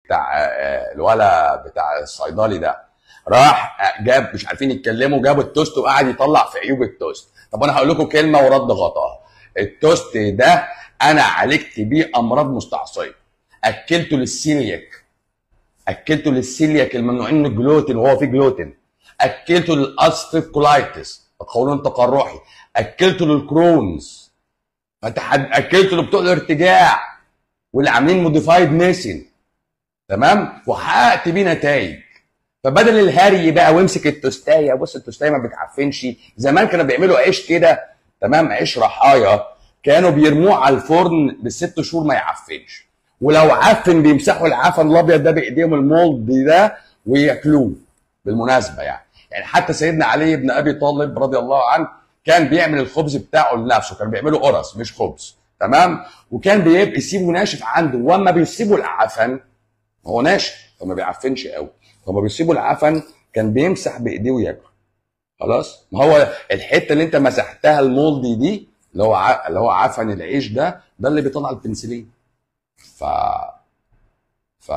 بتاع آه، الولا بتاع الصيدلي ده راح آه، جاب مش عارفين يتكلموا جاب التوست وقعد يطلع في عيوب التوست طب انا هقول لكم كلمه ورد غطاها التوست ده انا عالجت بيه امراض مستعصيه اكلته للسيلياك اكلته للسيلياك الممنوعين من الجلوتين وهو فيه جلوتين اكلته للاستريف كولايتس القولون التقرحي اكلته للكرونز فانت حد- اكلته لبتوع الارتجاع واللي عاملين موديفايد ميسن تمام وحققت بيه نتائج فبدل الهري بقى وامسك التوستايه بص التوستايه ما بتعفنش زمان كانوا بيعملوا عيش كده تمام عيش رحايا كانوا بيرموه على الفرن بالست شهور ما يعفنش ولو عفن بيمسحوا العفن الابيض ده بايديهم المولد ده وياكلوه بالمناسبه يعني يعني حتى سيدنا علي بن ابي طالب رضي الله عنه كان بيعمل الخبز بتاعه لنفسه كان بيعمله قرص مش خبز تمام وكان بيبقى يسيبه ناشف عنده واما بيسيبه العفن هو ناشف فما بيعفنش قوي فما بيسيبه العفن كان بيمسح بايديه وياكل خلاص ما هو الحته اللي انت مسحتها المولدي دي اللي هو ع... اللي هو عفن العيش ده ده اللي بيطلع البنسلين ف ف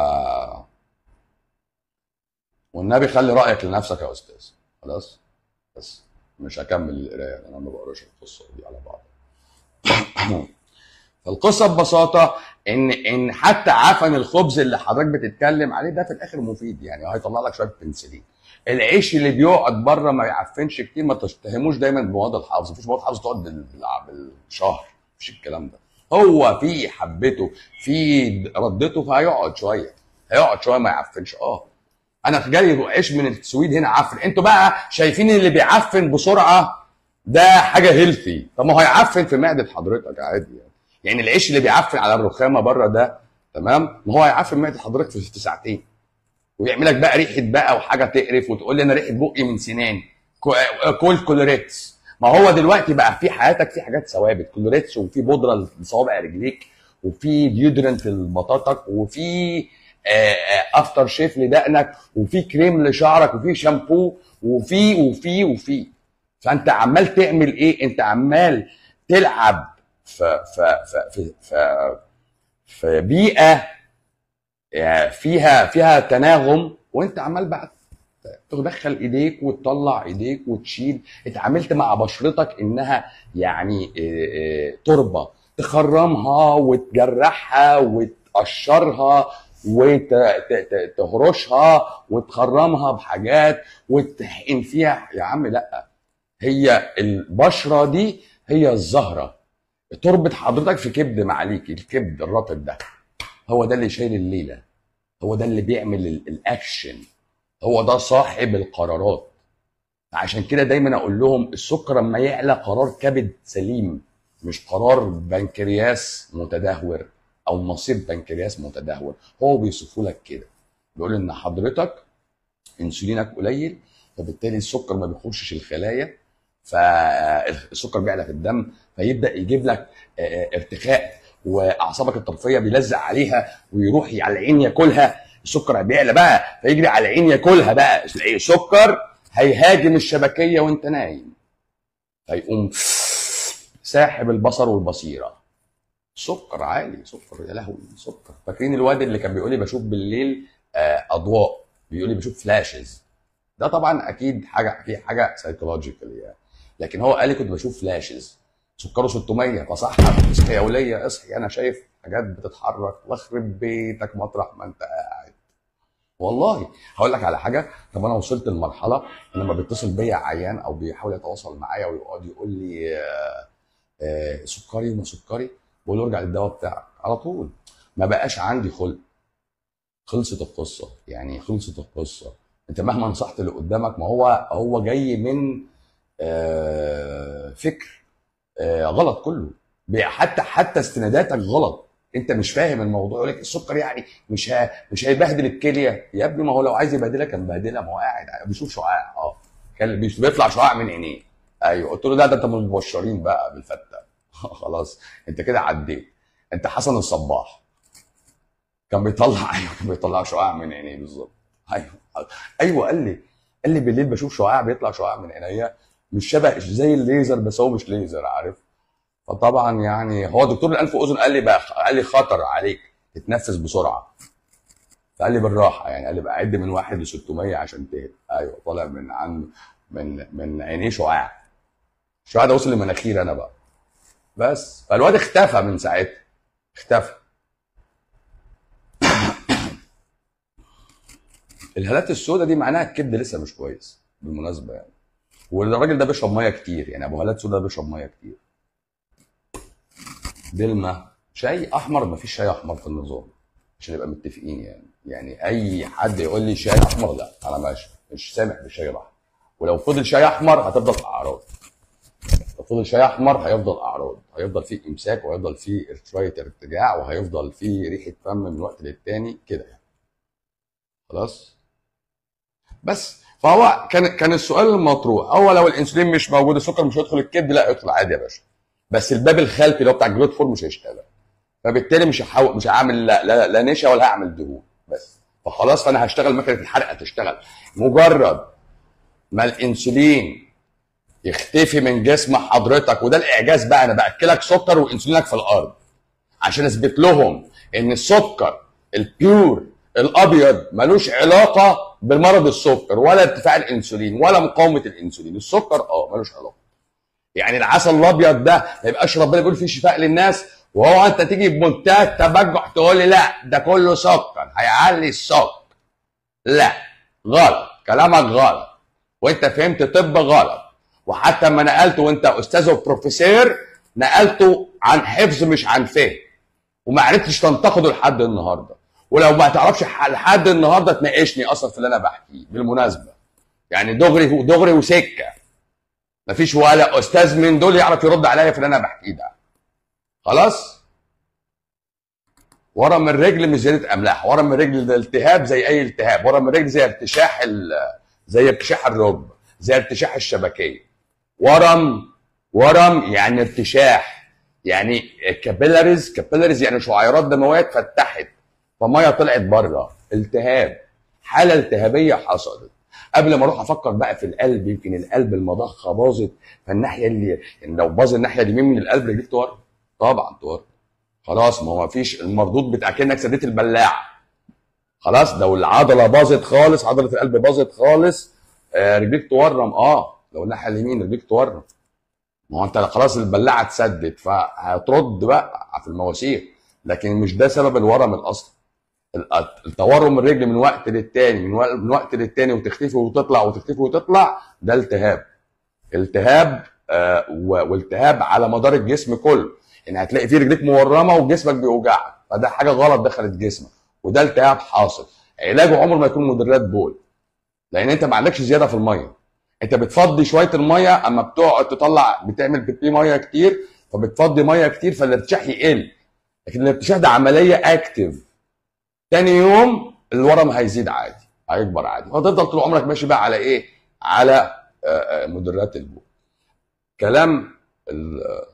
والنبي خلي رايك لنفسك يا استاذ خلاص بس مش هكمل القرايه انا ما بقراش القصه دي على بعض فالقصه ببساطه ان ان حتى عفن الخبز اللي حضرتك بتتكلم عليه ده في الاخر مفيد يعني هيطلع لك شويه بنسلين العيش اللي بيقعد بره ما يعفنش كتير ما تتهموش دايما بمواد الحافظ مفيش مواد حافظ تقعد بال- بال- بالشهر مفيش الكلام ده هو في حبته في ردته فهيقعد شويه هيقعد شويه ما يعفنش اه انا جالي عيش من السويد هنا عفن انتوا بقى شايفين اللي بيعفن بسرعه ده حاجه هيلثي طب ما هو هيعفن في معده حضرتك عادي يعني يعني العيش اللي بيعفن على الرخامه بره ده تمام ما هو هيعفن معده حضرتك في في ساعتين ويعمل لك بقى ريحه بقى وحاجه تقرف وتقول لي انا ريحه بقي من سناني كو- كل كولوريتس ما هو دلوقتي بقى في حياتك في حاجات ثوابت كولوريتس وفي بودره لصوابع رجليك وفي ديودرنت لبطاطك وفي افتر شيف لدقنك وفي كريم لشعرك وفي شامبو وفي وفي وفي فانت عمال تعمل ايه انت عمال تلعب في في في في, في, في بيئه يعني فيها فيها تناغم وانت عمال بقى تدخل ايديك وتطلع ايديك وتشيل اتعاملت مع بشرتك انها يعني اه، اه، تربه تخرمها وتجرحها وتقشرها وتهرشها وتخرمها بحاجات وتحقن فيها يا عم لا هي البشره دي هي الزهره تربط حضرتك في كبد معاليك الكبد الرطب ده هو ده اللي شايل الليله هو ده اللي بيعمل ال- الاكشن هو ده صاحب القرارات عشان كده دايما اقول لهم السكر لما يعلى قرار كبد سليم مش قرار بنكرياس متدهور او مصير بنكرياس متدهور هو بيوصفه لك كده بيقول ان حضرتك انسولينك قليل فبالتالي السكر ما بيخشش الخلايا فالسكر بيعلى في الدم فيبدا يجيب لك آه، ارتخاء واعصابك الطرفيه بيلزق عليها ويروح على العين ياكلها السكر بيعلى بقى فيجري على العين ياكلها بقى السكر هيهاجم الشبكيه وانت نايم هيقوم ساحب البصر والبصيره سكر عالي سكر يا لهوي سكر فاكرين الواد اللي كان بيقول لي بشوف بالليل آه، اضواء بيقول لي بشوف فلاشز ده طبعا اكيد حاجه في حاجه سايكولوجيكال يعني لكن هو قال لي كنت بشوف فلاشز سكره 600 فصحى اصحي يا وليه اصحي انا شايف حاجات بتتحرك واخرب بيتك مطرح ما انت قاعد والله هقول لك على حاجه طب انا وصلت لمرحله ان لما بيتصل بيا عيان او بيحاول يتواصل معايا ويقعد يقول لي آه، آه، سكري وما سكري بقول له ارجع للدواء بتاعك على طول ما بقاش عندي خلق خلصت القصه يعني خلصت القصه انت مهما نصحت اللي قدامك ما هو هو جاي من آه، فكر آه، غلط كله بي- حتى حتى استناداتك غلط انت مش فاهم الموضوع يقول لك السكر يعني مش ها مش هيبهدل الكليه يا ابني ما هو لو عايز يبهدلها كان بهدلها ما هو قاعد بيشوف شعاع اه كان بيش- بيطلع شعاع من عينيه ايوه قلت له لا ده انت من المبشرين بقى بالفته خلاص انت كده عديت انت حسن الصباح كان بيطلع ايوه كان بيطلع شعاع من عينيه بالظبط ايوه ايوه قال لي قال لي بالليل بشوف شعاع بيطلع شعاع من عينيا مش شبه زي الليزر بس هو مش ليزر عارف فطبعا يعني هو دكتور الانف واذن قال لي بقى قال لي خطر عليك تتنفس بسرعه فقال لي بالراحه يعني قال لي بعد من واحد ل 600 عشان تهدى ايوه طالع من عن من من عينيه شعاع الشعاع ده وصل لمناخير انا بقى بس فالواد اختفى من ساعتها اختفى الهالات السوداء دي معناها الكبد لسه مش كويس بالمناسبه يعني والراجل ده بيشرب ميه كتير يعني ابو هالات سوداء بيشرب ميه كتير دلمه شاي احمر مفيش شاي احمر في النظام عشان نبقى متفقين يعني يعني اي حد يقول لي شاي احمر لا انا ماشي مش سامح بالشاي الاحمر ولو فضل شاي احمر هتفضل اعراض لو فضل شاي احمر هيفضل اعراض هيفضل فيه امساك وهيفضل فيه شويه ارتجاع وهيفضل فيه ريحه فم من وقت للتاني كده يعني خلاص بس فهو كان كان السؤال المطروح هو لو الانسولين مش موجود السكر مش هيدخل الكبد لا يدخل عادي يا باشا بس الباب الخلفي اللي هو بتاع الجلوت فور مش هيشتغل فبالتالي مش هحاول مش هعمل لا, لا, لا نشا ولا هعمل دهون بس فخلاص فانا هشتغل مكنه الحرق هتشتغل مجرد ما الانسولين يختفي من جسم حضرتك وده الاعجاز بقى انا باكلك سكر وانسولينك في الارض عشان اثبت لهم ان السكر البيور الابيض ملوش علاقه بمرض السكر ولا ارتفاع الانسولين ولا مقاومه الانسولين السكر اه ملوش علاقه يعني العسل الابيض ده ما يبقاش ربنا بيقول فيه شفاء للناس وهو انت تيجي بمنتهى التبجح تقول لي لا ده كله سكر هيعلي السكر لا غلط كلامك غلط وانت فهمت طب غلط وحتى لما نقلته وانت استاذ وبروفيسور نقلته عن حفظ مش عن فهم وما عرفتش تنتقده لحد النهارده ولو ما تعرفش لحد النهارده تناقشني اصلا في اللي انا بحكيه بالمناسبه يعني دغري دغري وسكه مفيش ولا استاذ من دول يعرف يرد عليا في اللي انا بحكيه ده خلاص ورم الرجل مش زياده املاح ورم الرجل ده التهاب زي اي التهاب ورم الرجل زي ارتشاح زي ارتشاح الركبه زي ارتشاح الشبكيه ورم ورم يعني ارتشاح يعني كابيلاريز كابيلاريز يعني شعيرات دمويه اتفتحت فميه طلعت بره التهاب حاله التهابيه حصلت قبل ما اروح افكر بقى في القلب يمكن القلب المضخه باظت فالناحيه اللي يعني لو باظ الناحيه اليمين من القلب رجليك تورم طبعا تورم خلاص ما هو مفيش المردود بتاع كانك سديت البلاعه خلاص لو العضله باظت خالص عضله القلب باظت خالص آه رجليك تورم اه لو الناحيه اليمين رجليك تورم ما هو انت خلاص البلاعه اتسدت فهترد بقى في المواسير لكن مش ده سبب الورم الاصلي التورم الرجل من وقت للتاني من وقت للتاني وتختفي وتطلع وتختفي وتطلع ده التهاب التهاب آه والتهاب على مدار الجسم كله يعني هتلاقي فيه رجليك مورمه وجسمك بيوجعك فده حاجه غلط دخلت جسمك وده التهاب حاصل علاجه عمره ما يكون مدرات بول لان انت ما عندكش زياده في الميه انت بتفضي شويه الميه اما بتقعد تطلع بتعمل بيبي ميه كتير فبتفضي ميه كتير فالارتشاح يقل لكن الارتشاح ده عمليه اكتف تاني يوم الورم هيزيد عادي هيكبر عادي وهتفضل طول عمرك ماشي بقى على ايه على مدرات البول كلام